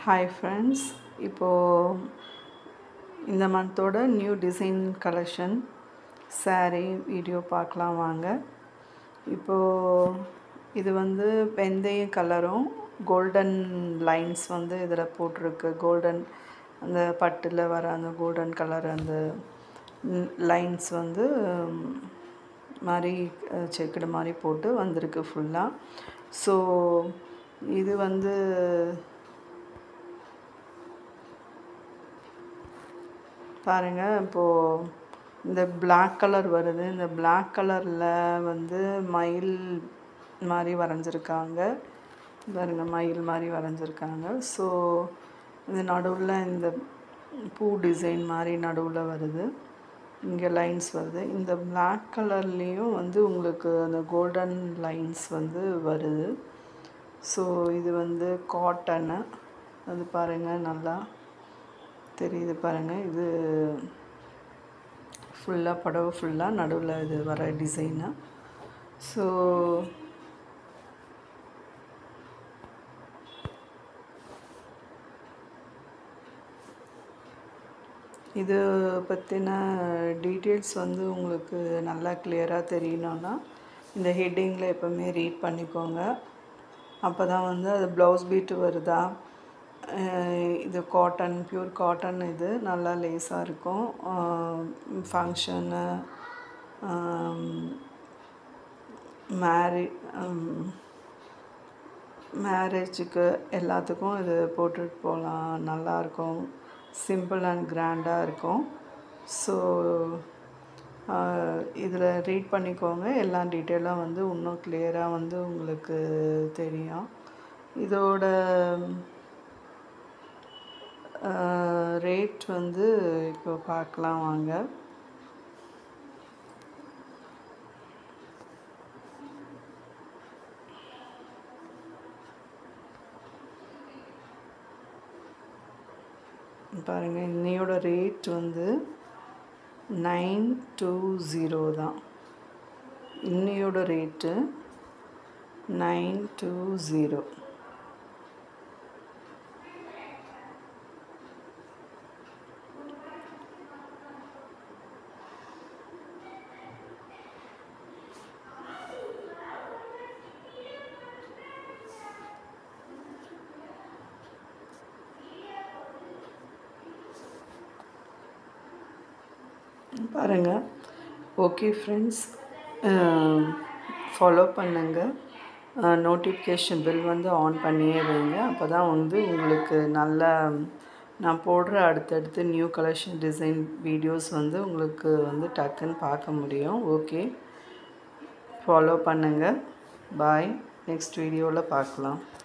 hi friends இப்போது இந்த மந்தோட new design collection saree video பார்க்கலாம் வாங்க இப்போது இது வந்து வெந்தய கலரும் கோல்டன் லைன்ஸ் வந்து இதில் போட்டிருக்கு கோல்டன் அந்த பட்டில் வர அந்த கோல்டன் கலர் அந்த லைன்ஸ் வந்து ம், மாதிரி செக்குடு மாதிரி போட்டு வந்திருக்கு ஃபுல்லாக ஸோ இது வந்து பாருங்கள் இப்போது இந்த Black கலர் வருது இந்த Black கலரில் வந்து மயில் மாதிரி வரைஞ்சிருக்காங்க பாருங்க மயில் மாதிரி வரைஞ்சிருக்காங்க ஸோ இது நடுவில் இந்த பூ டிசைன் மாதிரி நடுவில் வருது இங்கே லைன்ஸ் வருது இந்த Black கலர்லேயும் வந்து உங்களுக்கு அந்த கோல்டன் லைன்ஸ் வந்து வருது ஸோ இது வந்து காட்டனு அது பாருங்கள் நல்லா தெரியுது பாருங்கள் இது ஃபுல்லாக புடவை ஃபுல்லாக நடுவில் இது வர டிசைனு ஸோ இது பற்றின டீட்டெயில்ஸ் வந்து உங்களுக்கு நல்லா கிளியராக தெரியணும்னா இந்த ஹெட்டிங்கில் எப்போவுமே ரீட் பண்ணிக்கோங்க அப்போ தான் வந்து அது ப்ளவுஸ் பீட்டு வருதா அஹ் இது காட்டன் பியூர் காட்டன் இது நல்லா லேஸாக இருக்கும் ஃபங்க்ஷனு மேரி மேரேஜுக்கு எல்லாத்துக்கும் இது போட்டுட்டு போகலாம் நல்லாயிருக்கும் சிம்பிள் அண்ட் கிராண்டாக இருக்கும் ஸோ இதில் ரீட் பண்ணிக்கோங்க எல்லா டீட்டெயிலாக வந்து இன்னும் கிளியராக வந்து உங்களுக்கு தெரியும் இதோட ரேட் வந்து இப்போ பார்க்கலாம் வாங்க பாருங்கள் இன்னையோட ரேட் வந்து நைன் டூ ஜீரோ தான் இன்னையோட ரேட்டு நைன் டூ ஜீரோ பாருங்கள் ஓகே ஃப்ரெண்ட்ஸ் ஃபாலோ பண்ணுங்கள் நோட்டிஃபிகேஷன் பில் வந்து ஆன் பண்ணியே வைங்க அப்போ தான் வந்து உங்களுக்கு நல்ல நான் போடுற அடுத்தடுத்து நியூ கலெக்ஷன் டிசைன் வீடியோஸ் வந்து உங்களுக்கு வந்து டக்குன்னு பார்க்க முடியும் ஓகே ஃபாலோ பண்ணுங்கள் பாய் நெக்ஸ்ட் வீடியோவில் பார்க்கலாம்